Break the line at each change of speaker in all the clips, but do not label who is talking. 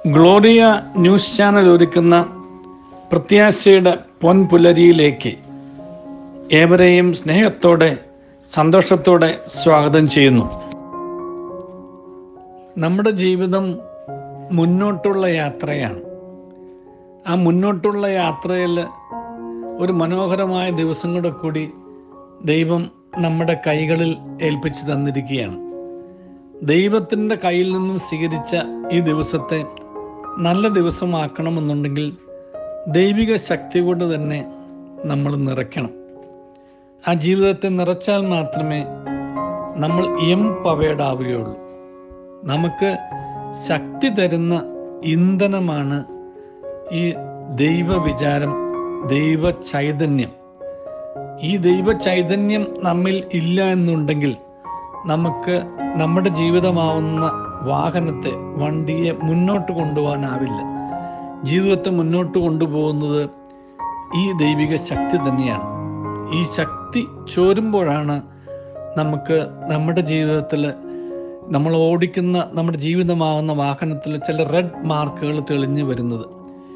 Gloria news channel ഒരുക്കുന്ന പ്രത്യാശയുടെ പൊൻപുലരിയിലേക്ക് ഏവരെയും സ്നേഹത്തോടെ സന്തോഷത്തോടെ സ്വാഗതം ചെയ്യുന്നു നമ്മുടെ ജീവിതം മുന്നോട്ടുള്ള യാത്രയാണ് ആ മുന്നോട്ടുള്ള യാത്രയിൽ ഒരു മനോഹരമായ ദിവസം കൂടെ കൂടി ദൈവം നമ്മുടെ കൈകളിൽ ഏൽപ്പിച്ചു തന്നിരിക്കുകയാണ് ദൈവത്തിൻ്റെ കയ്യിൽ നിന്നും സ്വീകരിച്ച ഈ ദിവസത്തെ നല്ല ദിവസമാക്കണമെന്നുണ്ടെങ്കിൽ ദൈവിക ശക്തി കൊണ്ട് തന്നെ നമ്മൾ നിറയ്ക്കണം ആ ജീവിതത്തെ നിറച്ചാൽ മാത്രമേ നമ്മൾ എംപവേർഡ് ആവുകയുള്ളൂ നമുക്ക് ശക്തി തരുന്ന ഇന്ധനമാണ് ഈ ദൈവവിചാരം ദൈവ ചൈതന്യം ഈ ദൈവ ചൈതന്യം നമ്മിൽ ഇല്ല എന്നുണ്ടെങ്കിൽ നമുക്ക് നമ്മുടെ ജീവിതമാവുന്ന വാഹനത്തെ വണ്ടിയെ മുന്നോട്ട് കൊണ്ടുപോകാനാവില്ല ജീവിതത്തെ മുന്നോട്ട് കൊണ്ടുപോകുന്നത് ഈ ദൈവിക ശക്തി തന്നെയാണ് ഈ ശക്തി ചോരുമ്പോഴാണ് നമുക്ക് നമ്മുടെ ജീവിതത്തിൽ നമ്മൾ ഓടിക്കുന്ന നമ്മുടെ ജീവിതമാവുന്ന വാഹനത്തിൽ ചില റെഡ് മാർക്കുകൾ തെളിഞ്ഞു വരുന്നത്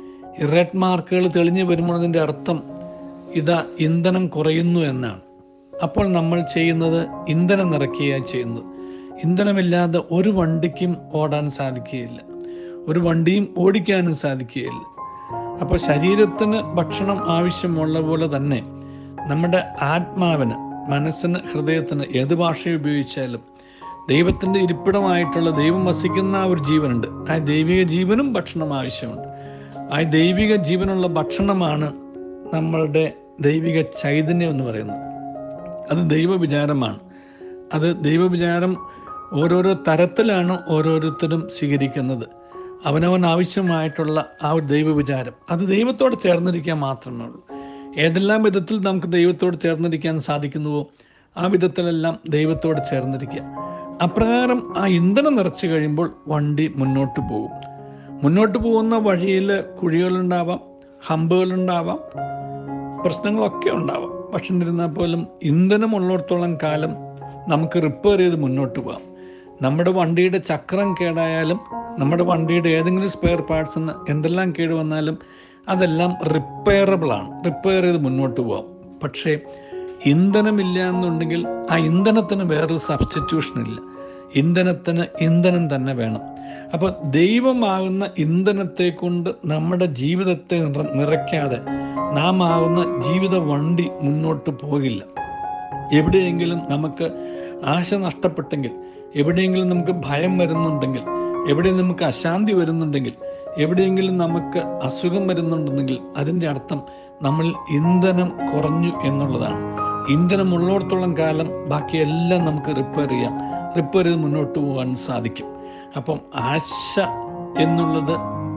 ഈ റെഡ് മാർക്കുകൾ തെളിഞ്ഞു വരുമ്പോൾ അതിൻ്റെ അർത്ഥം ഇതാ ഇന്ധനം കുറയുന്നു എന്നാണ് അപ്പോൾ നമ്മൾ ചെയ്യുന്നത് ഇന്ധനം നിറയ്ക്കുകയാണ് ചെയ്യുന്നത് ഇന്ധനമില്ലാതെ ഒരു വണ്ടിക്കും ഓടാൻ സാധിക്കുകയില്ല ഒരു വണ്ടിയും ഓടിക്കാനും സാധിക്കുകയില്ല അപ്പോൾ ശരീരത്തിന് ഭക്ഷണം ആവശ്യമുള്ള പോലെ തന്നെ നമ്മുടെ ആത്മാവിന് മനസ്സിന് ഹൃദയത്തിന് ഏത് ഭാഷ ഉപയോഗിച്ചാലും ദൈവത്തിൻ്റെ ഇരിപ്പിടമായിട്ടുള്ള ദൈവം വസിക്കുന്ന ആ ഒരു ജീവനുണ്ട് ആ ദൈവിക ജീവനും ഭക്ഷണം ആവശ്യമുണ്ട് ആ ദൈവിക ജീവനുള്ള ഭക്ഷണമാണ് നമ്മളുടെ ദൈവിക ചൈതന്യം എന്ന് പറയുന്നത് അത് ദൈവവിചാരമാണ് അത് ദൈവവിചാരം ഓരോരോ തരത്തിലാണ് ഓരോരുത്തരും സ്വീകരിക്കുന്നത് അവനവൻ ആവശ്യമായിട്ടുള്ള ആ ഒരു ദൈവവിചാരം അത് ദൈവത്തോട് ചേർന്നിരിക്കാൻ മാത്രമേ ഉള്ളൂ ഏതെല്ലാം വിധത്തിൽ നമുക്ക് ദൈവത്തോട് ചേർന്നിരിക്കാൻ സാധിക്കുന്നുവോ ആ വിധത്തിലെല്ലാം ദൈവത്തോട് ചേർന്നിരിക്കുക അപ്രകാരം ആ ഇന്ധനം നിറച്ചു കഴിയുമ്പോൾ വണ്ടി മുന്നോട്ട് പോകും മുന്നോട്ട് പോകുന്ന വഴിയിൽ കുഴികളുണ്ടാവാം ഹമ്പുകളുണ്ടാവാം പ്രശ്നങ്ങളൊക്കെ ഉണ്ടാവാം പക്ഷെ എന്നിരുന്നാൽ പോലും ഇന്ധനം ഉള്ളിടത്തോളം കാലം നമുക്ക് റിപ്പയർ ചെയ്ത് മുന്നോട്ട് പോകാം നമ്മുടെ വണ്ടിയുടെ ചക്രം കേടായാലും നമ്മുടെ വണ്ടിയുടെ ഏതെങ്കിലും സ്പെയർ പാർട്സിന് എന്തെല്ലാം കേട് വന്നാലും അതെല്ലാം റിപ്പയറബിൾ ആണ് റിപ്പയർ ചെയ്ത് മുന്നോട്ട് പോകാം പക്ഷേ ഇന്ധനമില്ല എന്നുണ്ടെങ്കിൽ ആ ഇന്ധനത്തിന് വേറൊരു സബ്സ്റ്റിറ്റ്യൂഷൻ ഇല്ല ഇന്ധനത്തിന് ഇന്ധനം തന്നെ വേണം അപ്പോൾ ദൈവമാകുന്ന ഇന്ധനത്തെ കൊണ്ട് നമ്മുടെ ജീവിതത്തെ നിറ- നിറയ്ക്കാതെ നാം ആകുന്ന ജീവിത വണ്ടി മുന്നോട്ട് പോകില്ല എവിടെയെങ്കിലും നമുക്ക് ആശ നഷ്ടപ്പെട്ടെങ്കിൽ എവിടെയെങ്കിലും നമുക്ക് ഭയം വരുന്നുണ്ടെങ്കിൽ എവിടെ നമുക്ക് അശാന്തി വരുന്നുണ്ടെങ്കിൽ എവിടെയെങ്കിലും നമുക്ക് അസുഖം വരുന്നുണ്ടെങ്കിൽ അതിൻ്റെ അർത്ഥം നമ്മൾ ഇന്ധനം കുറഞ്ഞു എന്നുള്ളതാണ് ഇന്ധനം ഉള്ളിടത്തോളം കാലം ബാക്കിയെല്ലാം നമുക്ക് റിപ്പയർ ചെയ്യാം റിപ്പയർ ചെയ്ത് മുന്നോട്ട് പോകാൻ സാധിക്കും അപ്പം ആശ എന്നുള്ളത്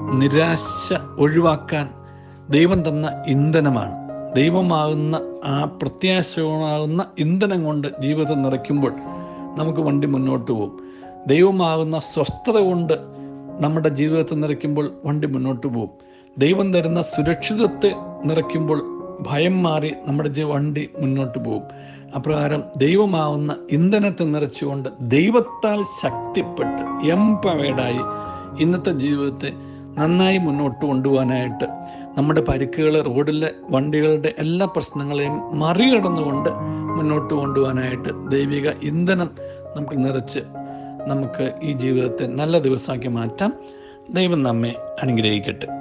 നിരാശ ഒഴിവാക്കാൻ ദൈവം തന്ന ഇന്ധനമാണ് ദൈവമാകുന്ന ആ പ്രത്യാശമാകുന്ന ഇന്ധനം കൊണ്ട് ജീവിതം നിറയ്ക്കുമ്പോൾ നമുക്ക് വണ്ടി മുന്നോട്ട് പോകും ദൈവമാകുന്ന സ്വസ്ഥത കൊണ്ട് നമ്മുടെ ജീവിതത്തെ നിറയ്ക്കുമ്പോൾ വണ്ടി മുന്നോട്ട് പോകും ദൈവം തരുന്ന സുരക്ഷിതത്തെ നിറയ്ക്കുമ്പോൾ ഭയം മാറി നമ്മുടെ ജീ- വണ്ടി മുന്നോട്ട് പോകും അപ്രകാരം ദൈവമാവുന്ന ഇന്ധനത്തെ നിറച്ചുകൊണ്ട് ദൈവത്താൽ ശക്തിപ്പെട്ട് എംപവേഡായി ഇന്നത്തെ ജീവിതത്തെ നന്നായി മുന്നോട്ട് കൊണ്ടുപോകാനായിട്ട് നമ്മുടെ പരിക്കുകൾ റോഡിലെ വണ്ടികളുടെ എല്ലാ പ്രശ്നങ്ങളെയും മറികടന്നുകൊണ്ട് മുന്നോട്ട് കൊണ്ടുപോകാനായിട്ട് ദൈവിക ഇന്ധനം നമുക്ക് നിറച്ച് നമുക്ക് ഈ ജീവിതത്തെ നല്ല ദിവസമാക്കി മാറ്റാം ദൈവം നമ്മെ അനുഗ്രഹിക്കട്ടെ